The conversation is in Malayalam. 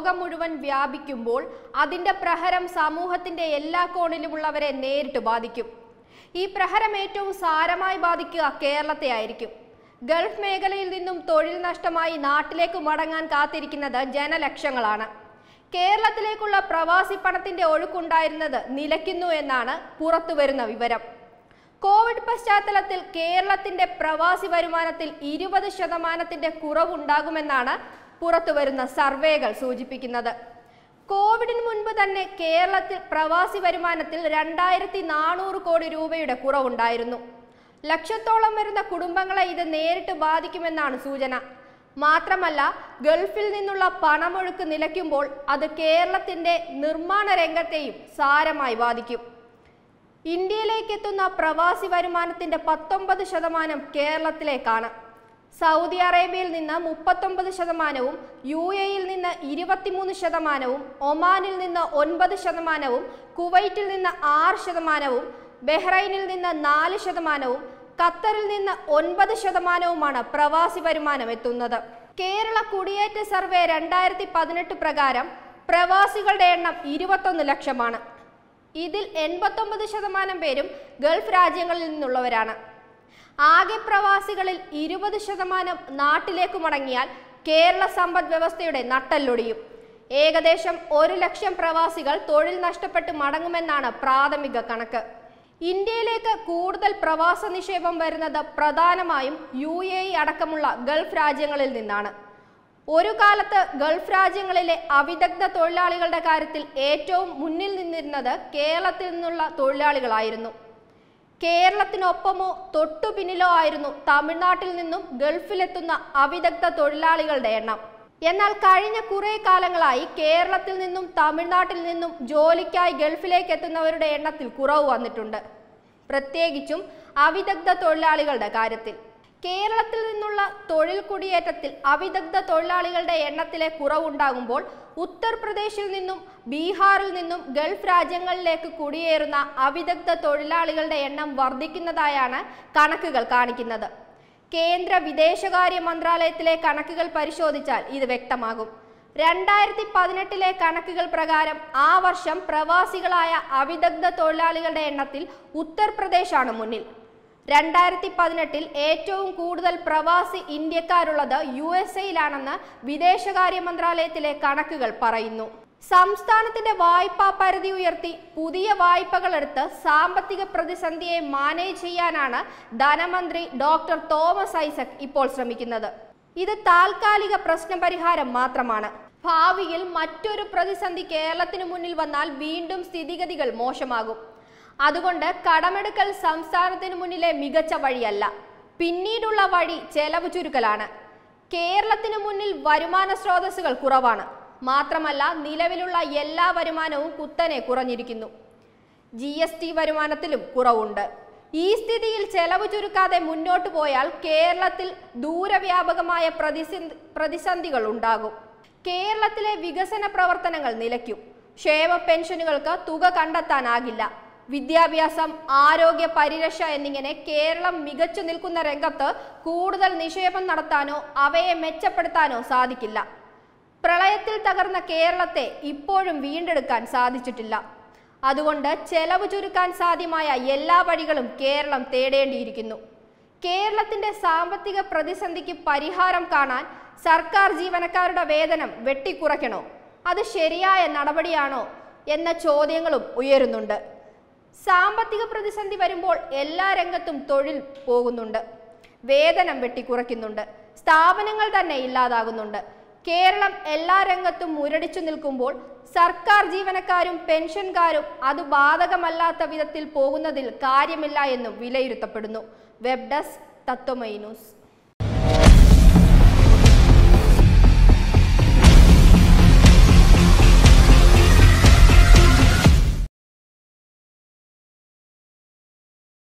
ലോകം മുഴുവൻ വ്യാപിക്കുമ്പോൾ അതിന്റെ പ്രഹരം സമൂഹത്തിന്റെ എല്ലാ കോണിലുമുള്ളവരെ നേരിട്ട് ബാധിക്കും ഈ പ്രഹരം ഏറ്റവും സാരമായി ബാധിക്കുക കേരളത്തെ ആയിരിക്കും ഗൾഫ് മേഖലയിൽ നിന്നും തൊഴിൽ നഷ്ടമായി നാട്ടിലേക്ക് മടങ്ങാൻ കാത്തിരിക്കുന്നത് ജനലക്ഷങ്ങളാണ് കേരളത്തിലേക്കുള്ള പ്രവാസി പണത്തിന്റെ ഒഴുക്കുണ്ടായിരുന്നത് നിലയ്ക്കുന്നു എന്നാണ് പുറത്തുവരുന്ന വിവരം കോവിഡ് പശ്ചാത്തലത്തിൽ കേരളത്തിന്റെ പ്രവാസി വരുമാനത്തിൽ ഇരുപത് ശതമാനത്തിന്റെ കുറവുണ്ടാകുമെന്നാണ് പുറത്തുവരുന്ന സർവേകൾ സൂചിപ്പിക്കുന്നത് കോവിഡിന് മുൻപ് തന്നെ കേരളത്തിൽ പ്രവാസി വരുമാനത്തിൽ രണ്ടായിരത്തി നാനൂറ് കോടി രൂപയുടെ കുറവുണ്ടായിരുന്നു ലക്ഷത്തോളം വരുന്ന കുടുംബങ്ങളെ ഇത് നേരിട്ട് ബാധിക്കുമെന്നാണ് സൂചന മാത്രമല്ല ഗൾഫിൽ നിന്നുള്ള പണമൊഴുക്ക് നിലയ്ക്കുമ്പോൾ അത് കേരളത്തിന്റെ നിർമ്മാണ രംഗത്തെയും സാരമായി ബാധിക്കും ഇന്ത്യയിലേക്ക് എത്തുന്ന പ്രവാസി വരുമാനത്തിന്റെ പത്തൊമ്പത് ശതമാനം കേരളത്തിലേക്കാണ് സൗദി അറേബ്യയിൽ നിന്ന് മുപ്പത്തൊമ്പത് ശതമാനവും യു എയിൽ നിന്ന് ഇരുപത്തിമൂന്ന് ശതമാനവും ഒമാനിൽ നിന്ന് ഒൻപത് ശതമാനവും കുവൈറ്റിൽ നിന്ന് ആറ് ശതമാനവും ബഹ്റൈനിൽ നിന്ന് നാല് ശതമാനവും ഖത്തറിൽ നിന്ന് ഒൻപത് ശതമാനവുമാണ് പ്രവാസി വരുമാനം എത്തുന്നത് കേരള കുടിയേറ്റ സർവേ രണ്ടായിരത്തി പതിനെട്ട് പ്രകാരം പ്രവാസികളുടെ എണ്ണം ഇരുപത്തൊന്ന് ലക്ഷമാണ് ഇതിൽ എൺപത്തൊമ്പത് ശതമാനം പേരും ഗൾഫ് രാജ്യങ്ങളിൽ നിന്നുള്ളവരാണ് ആകെ പ്രവാസികളിൽ ഇരുപത് ശതമാനം നാട്ടിലേക്ക് മടങ്ങിയാൽ കേരള സമ്പദ് വ്യവസ്ഥയുടെ നട്ടല്ലൊടിയും ഏകദേശം ഒരു ലക്ഷം പ്രവാസികൾ തൊഴിൽ നഷ്ടപ്പെട്ട് മടങ്ങുമെന്നാണ് പ്രാഥമിക കണക്ക് ഇന്ത്യയിലേക്ക് കൂടുതൽ പ്രവാസ നിക്ഷേപം വരുന്നത് പ്രധാനമായും യു എ ഇ അടക്കമുള്ള ഗൾഫ് രാജ്യങ്ങളിൽ നിന്നാണ് ഒരു കാലത്ത് ഗൾഫ് രാജ്യങ്ങളിലെ അവിദഗ്ധ തൊഴിലാളികളുടെ കാര്യത്തിൽ ഏറ്റവും മുന്നിൽ നിന്നിരുന്നത് കേരളത്തിൽ നിന്നുള്ള തൊഴിലാളികളായിരുന്നു കേരളത്തിനൊപ്പമോ തൊട്ടു പിന്നിലോ ആയിരുന്നു തമിഴ്നാട്ടിൽ നിന്നും ഗൾഫിലെത്തുന്ന അവിദഗ്ധ തൊഴിലാളികളുടെ എണ്ണം എന്നാൽ കഴിഞ്ഞ കുറെ കാലങ്ങളായി കേരളത്തിൽ നിന്നും തമിഴ്നാട്ടിൽ നിന്നും ജോലിക്കായി ഗൾഫിലേക്ക് എത്തുന്നവരുടെ എണ്ണത്തിൽ കുറവ് വന്നിട്ടുണ്ട് പ്രത്യേകിച്ചും അവിദഗ്ധ തൊഴിലാളികളുടെ കാര്യത്തിൽ കേരളത്തിൽ നിന്നുള്ള തൊഴിൽ കുടിയേറ്റത്തിൽ അവിദഗ്ധ തൊഴിലാളികളുടെ എണ്ണത്തിലെ കുറവുണ്ടാകുമ്പോൾ ഉത്തർപ്രദേശിൽ നിന്നും ബീഹാറിൽ നിന്നും ഗൾഫ് രാജ്യങ്ങളിലേക്ക് കുടിയേറുന്ന അവിദഗ്ധ തൊഴിലാളികളുടെ എണ്ണം വർദ്ധിക്കുന്നതായാണ് കണക്കുകൾ കാണിക്കുന്നത് കേന്ദ്ര വിദേശകാര്യ മന്ത്രാലയത്തിലെ കണക്കുകൾ പരിശോധിച്ചാൽ ഇത് വ്യക്തമാകും രണ്ടായിരത്തി പതിനെട്ടിലെ കണക്കുകൾ പ്രകാരം ആ വർഷം പ്രവാസികളായ അവിദഗ്ധ തൊഴിലാളികളുടെ എണ്ണത്തിൽ ഉത്തർപ്രദേശാണ് മുന്നിൽ രണ്ടായിരത്തി പതിനെട്ടിൽ ഏറ്റവും കൂടുതൽ പ്രവാസി ഇന്ത്യക്കാരുള്ളത് യു എസ് എയിലാണെന്ന് വിദേശകാര്യ മന്ത്രാലയത്തിലെ കണക്കുകൾ പറയുന്നു സംസ്ഥാനത്തിന്റെ വായ്പാ പരിധി ഉയർത്തി പുതിയ വായ്പകൾ എടുത്ത് സാമ്പത്തിക പ്രതിസന്ധിയെ മാനേജ് ചെയ്യാനാണ് ധനമന്ത്രി ഡോക്ടർ തോമസ് ഐസക് ഇപ്പോൾ ശ്രമിക്കുന്നത് ഇത് താൽക്കാലിക പ്രശ്നപരിഹാരം മാത്രമാണ് ഭാവിയിൽ മറ്റൊരു പ്രതിസന്ധി കേരളത്തിന് മുന്നിൽ വന്നാൽ വീണ്ടും സ്ഥിതിഗതികൾ മോശമാകും അതുകൊണ്ട് കടമെടുക്കൽ സംസ്ഥാനത്തിന് മുന്നിലെ മികച്ച വഴിയല്ല പിന്നീടുള്ള വഴി ചെലവ് ചുരുക്കലാണ് കേരളത്തിന് മുന്നിൽ വരുമാന സ്രോതസ്സുകൾ കുറവാണ് മാത്രമല്ല നിലവിലുള്ള എല്ലാ വരുമാനവും കുത്തനെ കുറഞ്ഞിരിക്കുന്നു ജി എസ് ടി വരുമാനത്തിലും കുറവുണ്ട് ഈ സ്ഥിതിയിൽ ചെലവ് ചുരുക്കാതെ മുന്നോട്ട് പോയാൽ കേരളത്തിൽ ദൂരവ്യാപകമായ പ്രതിസന്ധി പ്രതിസന്ധികൾ ഉണ്ടാകും കേരളത്തിലെ വികസന പ്രവർത്തനങ്ങൾ നിലയ്ക്കും ക്ഷേമ പെൻഷനുകൾക്ക് തുക കണ്ടെത്താനാകില്ല വിദ്യാഭ്യാസം ആരോഗ്യ പരിരക്ഷ എന്നിങ്ങനെ കേരളം മികച്ചു നിൽക്കുന്ന രംഗത്ത് കൂടുതൽ നിക്ഷേപം നടത്താനോ അവയെ മെച്ചപ്പെടുത്താനോ സാധിക്കില്ല പ്രളയത്തിൽ തകർന്ന കേരളത്തെ ഇപ്പോഴും വീണ്ടെടുക്കാൻ സാധിച്ചിട്ടില്ല അതുകൊണ്ട് ചെലവ് ചുരുക്കാൻ സാധ്യമായ എല്ലാ വഴികളും കേരളം തേടേണ്ടിയിരിക്കുന്നു കേരളത്തിന്റെ സാമ്പത്തിക പ്രതിസന്ധിക്ക് പരിഹാരം കാണാൻ സർക്കാർ ജീവനക്കാരുടെ വേതനം വെട്ടിക്കുറയ്ക്കണോ അത് ശരിയായ നടപടിയാണോ എന്ന ചോദ്യങ്ങളും ഉയരുന്നുണ്ട് സാമ്പത്തിക പ്രതിസന്ധി വരുമ്പോൾ എല്ലാ രംഗത്തും തൊഴിൽ പോകുന്നുണ്ട് വേതനം വെട്ടിക്കുറയ്ക്കുന്നുണ്ട് സ്ഥാപനങ്ങൾ തന്നെ ഇല്ലാതാകുന്നുണ്ട് കേരളം എല്ലാ രംഗത്തും മുരടിച്ചു നിൽക്കുമ്പോൾ സർക്കാർ ജീവനക്കാരും പെൻഷൻകാരും അത് ബാധകമല്ലാത്ത വിധത്തിൽ പോകുന്നതിൽ കാര്യമില്ല എന്നും വിലയിരുത്തപ്പെടുന്നു വെബ് ഡെസ്ക് തത്വമൈ ന്യൂസ്